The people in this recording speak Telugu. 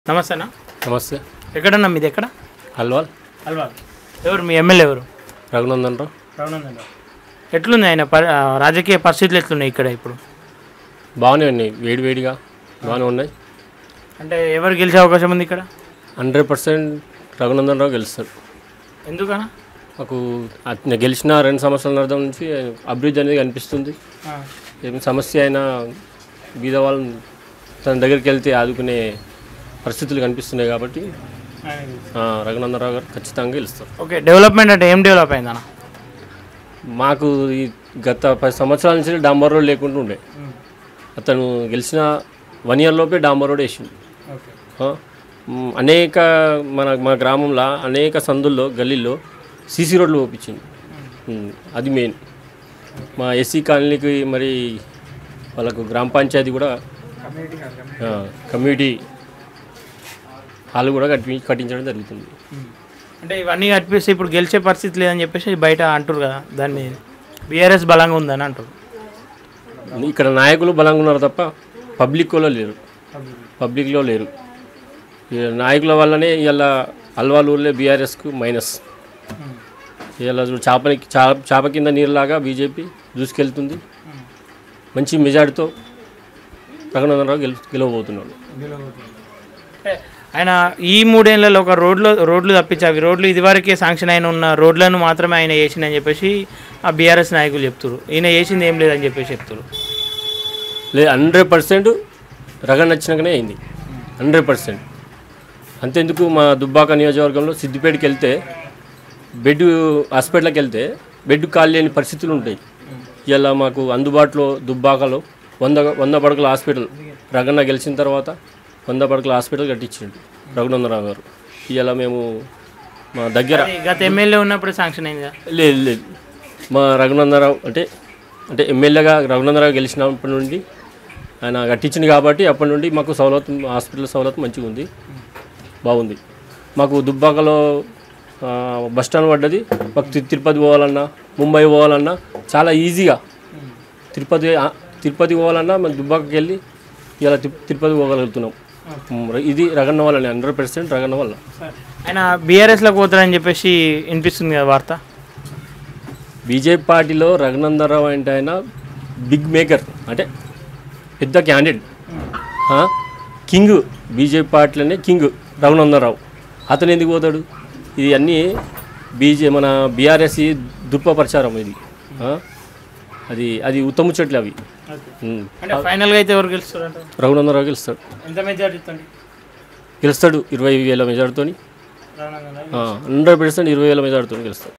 నమస్తే అన్న నమస్తే ఎక్కడన్నా మీది ఎక్కడ హల్వాల్ అల్వా ఎవరు మీ ఎమ్మెల్యే ఎవరు రఘునందన్ రావు రఘునందన్ రావు ఎట్లుంది ఆయన పరి ఆ, రాజకీయ పరిస్థితులు ఎట్లున్నాయి ఇక్కడ ఇప్పుడు బాగానే ఉన్నాయి వేడి వేడిగా బాగానే ఉన్నాయి అంటే ఎవరు గెలిచే అవకాశం ఉంది ఇక్కడ హండ్రెడ్ పర్సెంట్ రఘునందన్ రావు గెలుస్తాడు ఎందుకనా మాకు అతను గెలిచిన రెండు సంవత్సరాల అర్థం నుంచి అభివృద్ధి అనేది కనిపిస్తుంది ఏం సమస్య అయినా బీద వాళ్ళని తన దగ్గరికి వెళ్తే ఆదుకునే పరిస్థితులు కనిపిస్తున్నాయి కాబట్టి ఆ, రఘునందన్ రావు గారు ఖచ్చితంగా గెలుస్తారు ఓకే డెవలప్మెంట్ అంటే ఏం డెవలప్ అయిందన్న మాకు ఈ గత పది సంవత్సరాల నుంచి డాంబర్ రోడ్ లేకుండా ఉండే అతను గెలిచిన వన్ ఇయర్ లోపే డాంబర్ రోడ్ వేసిండు ఓకే ఆ, మ్, అనేక మన మా గ్రామంలో అనేక సందుల్లో గల్లీల్లో సీసీ రోడ్లు ఓపించింది మ్, అది మెయిన్ మా ఎస్సీ కాలనీకి మరి వాళ్ళకు గ్రామ పంచాయతీ కూడా ఆ, కమ్యూనిటీ హాల్ కూడా కట్టి కట్టించడం జరుగుతుంది అంటే ఇవన్నీ కనిపిస్తే ఇప్పుడు గెలిచే పరిస్థితి లేదని చెప్పేసి బయట అంటారు కదా దాన్ని బీఆర్ఎస్ బలంగా ఉందని అంటారు ఇక్కడ నాయకులు బలంగా ఉన్నారు తప్ప పబ్లిక్లో లేరు పబ్లిక్లో లేరు ఈ నాయకుల వల్లనే ఇలా అల్వాలూరులే బీఆర్ఎస్కు మైనస్ ఇలా చూడు చేపని చా- చేప కింద నీరులాగా బీజేపీ దూసుకెళ్తుంది మంచి మెజార్టీతో రఘునందనరావు గెలు గెలవబోతున్నాడు అంటే ఆయన ఈ మూడేళ్లలో ఒక రోడ్లు రోడ్లు తప్పించి అవి రోడ్లు ఇదివరకే శాంక్షన్ అయిన ఉన్న రోడ్లను మాత్రమే ఆయన వేసిందని చెప్పేసి ఆ బీఆర్ఎస్ నాయకులు చెప్తారు ఈయన వేసింది ఏం లేదని చెప్పేసి చెప్తారు లే హండ్రెడ్ పర్సెంట్ రగన్ నచ్చినాకనే అయింది హండ్రెడ్ పర్సెంట్ అంతెందుకు మా దుబ్బాక నియోజకవర్గంలో సిద్దిపేటకి వెళ్తే బెడ్ హాస్పిటల్కి వెళ్తే బెడ్ ఖాళీ లేని పరిస్థితులు ఉంటాయి ఇలా మాకు అందుబాటులో దుబ్బాకలో వంద వంద పడకల హాస్పిటల్ రగన్న గెలిచిన తర్వాత వంద పడకల హాస్పిటల్ కట్టించిండు రఘునందరావు గారు ఇలా మేము మా దగ్గర అది గత ఎమ్మెల్యే ఉన్నప్పుడు శాంక్షన్ అయింది కదా లేదు లేదు మా రఘునందరావు అంటే అంటే ఎమ్మెల్యేగా రఘునందరావు గెలిచినప్పటి నుండి ఆయన కట్టించింది కాబట్టి అప్పటి నుండి మాకు సౌలత్ హాస్పిటల్ సౌలత్ మంచిగా ఉంది బాగుంది మాకు దుబ్బాకలో ఆ, బస్ స్టాండ్ పడ్డది మాకు తి- తిరుపతి పోవాలన్నా ముంబై పోవాలన్నా చాలా ఈజీగా తిరుపతి ఆ, తిరుపతి పోవాలన్నా మేము దుబ్బాకకి వెళ్ళి ఇలా తి- తిరుపతి పోగలుగుతున్నాం ఉమ్, ఇది రగన్న వల్లనే హండ్రెడ్ పర్సెంట్ రగన్న వల్ల ఆయన బీఆర్ఎస్లోకి పోతారని చెప్పేసి వినిపిస్తుంది కదా వార్త బీజేపీ పార్టీలో రఘునందరావు అంటే ఆయన బిగ్ మేకర్ అంటే పెద్ద క్యాండిడేట్ ఆ? కింగ్ బీజేపీ పార్టీలోనే కింగ్ రఘునందరావు అతను ఎందుకు పోతాడు ఇది అన్నీ బీజే మన బీఆర్ఎస్ దుర్పప్రచారం ఇది ఆ? అది అది ఉత్తమ చెట్లు అవి ఉమ్. అంటే ఫైనల్గా అయితే ఎవరు గెలుస్తారంట రఘునందరావు గెలుస్తాడు ఎంత మెజార్టీ ఇస్తుంది గెలుస్తాడు ఇరవై వేల మెజార్టీతో హండ్రెడ్ పర్సెంట్ ఇరవై వేల మెజార్టీతో గెలుస్తాడు